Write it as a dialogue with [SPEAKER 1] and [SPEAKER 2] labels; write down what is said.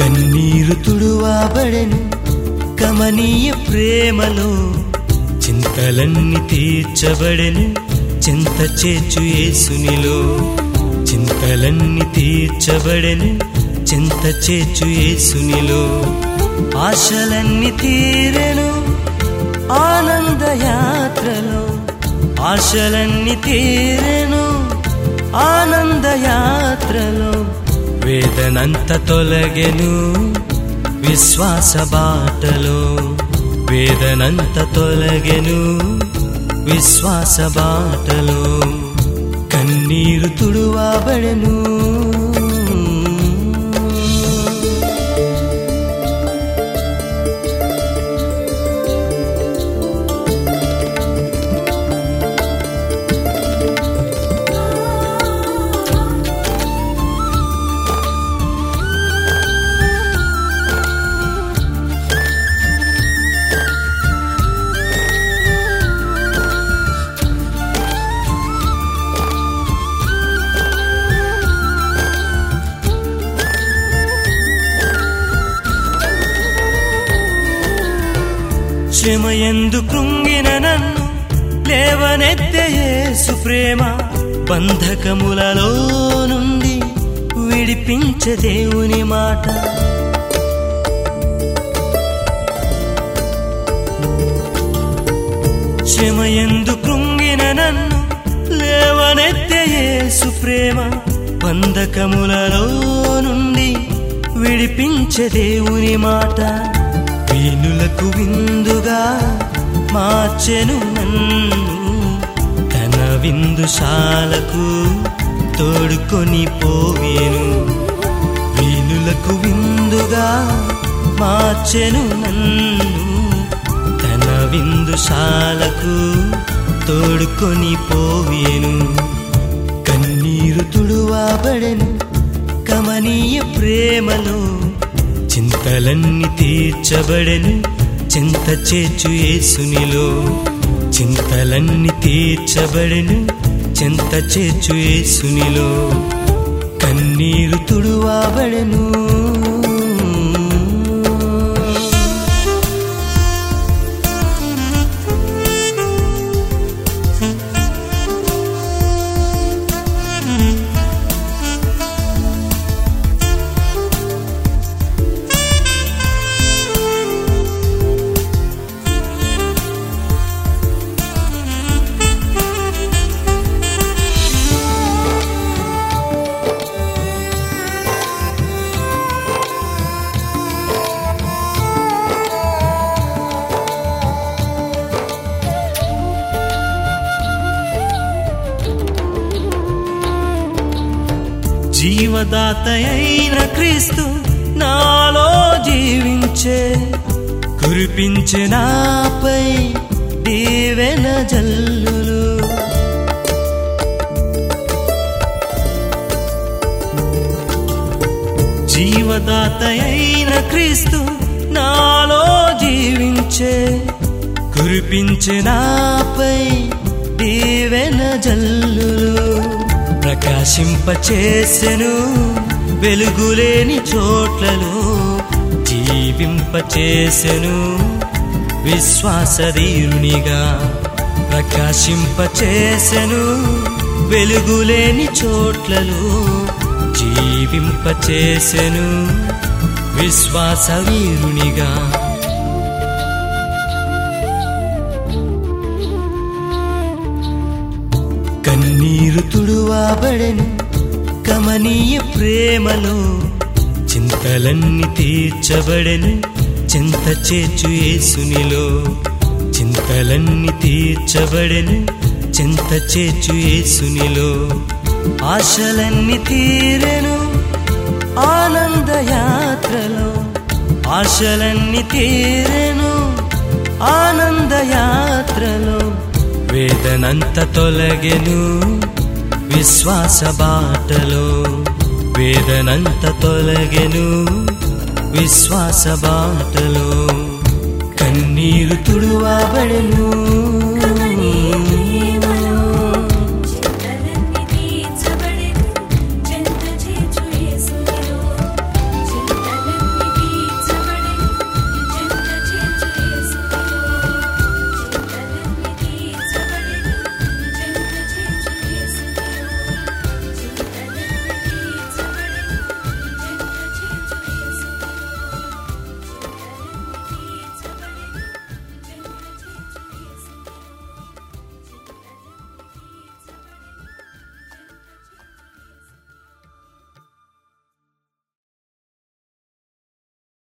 [SPEAKER 1] కన్నీరు తుడువాబడెను కమనీయ ప్రేమలో చింతలన్నీ తీర్చబడెను చింత చేచు యేసునిలో చింతలన్నీ తీర్చబడెను చింత చేచు యేసునిలో ఆశలన్నీ తీరెను ఆనందయాత్రలో ఆశలన్నీ తీరెను ఆనందయాత్రలో వేదనంత తొలగెను విశ్వాస బాటలో వేదనంత తొలగెను విశ్వాస బాటలో కన్నీరు తుడువాబడెను శ్రమయందు కృంగిన నన్ను లేవనెత్తే యేసు ప్రేమ బంధకములలో నుండి విడిపించే దేవుని మాట శ్రమయందు కృంగిన నన్ను లేవనెత్తే యేసు ప్రేమ బంధకములలో నుండి విడిపించే దేవుని మాట వీనులకు విందుగా మార్చెను నన్ను తన విందుశాలకు తోడుకొని పోవేను వీనులకు విందుగా మార్చెను నన్ను తన విందుశాలకు తోడుకొని పోవేను కన్నీరు తుడువాబడెను కమనీయ ప్రేమలో చింతలన్నీ తీర్చబడెను చింత చేచు యేసునిలో చింతలన్నీ తీర్చబడెను చింత చేచు యేసునిలో కన్నీరు తుడువాబడెను జీవదాత అయిన క్రీస్తు నాలో జీవించే కురిపించే నాపై దీవెన జల్లులు జీవదాత అయిన క్రీస్తు నాలో జీవించే కురిపించే నాపై దీవెన జల్లులు ప్రకాశింపచేసెను వెలుగులేని చోట్లలో జీవింపచేసెను విశ్వాసధీరునిగా ప్రకాశింపచేసెను వెలుగులేని చోట్లలో జీవింపచేసెను విశ్వాసవీరునిగా కన్నీరు తుడువాబడెను కమనీయ ప్రేమలో చింతలన్నీ తీర్చబడెను చింత చేచు యేసునిలో చింతలన్నీ తీర్చబడెను చింత చేచు యేసునిలో ఆశలన్నీ తీరెను ఆనందయాత్రలో ఆశలన్నీ తీరెను ఆనందయాత్రలో వేదనంత తొలగెను విశ్వాస బాటలో వేదనంత తొలగెను విశ్వాస బాటలో కన్నీరు తుడువాబడెను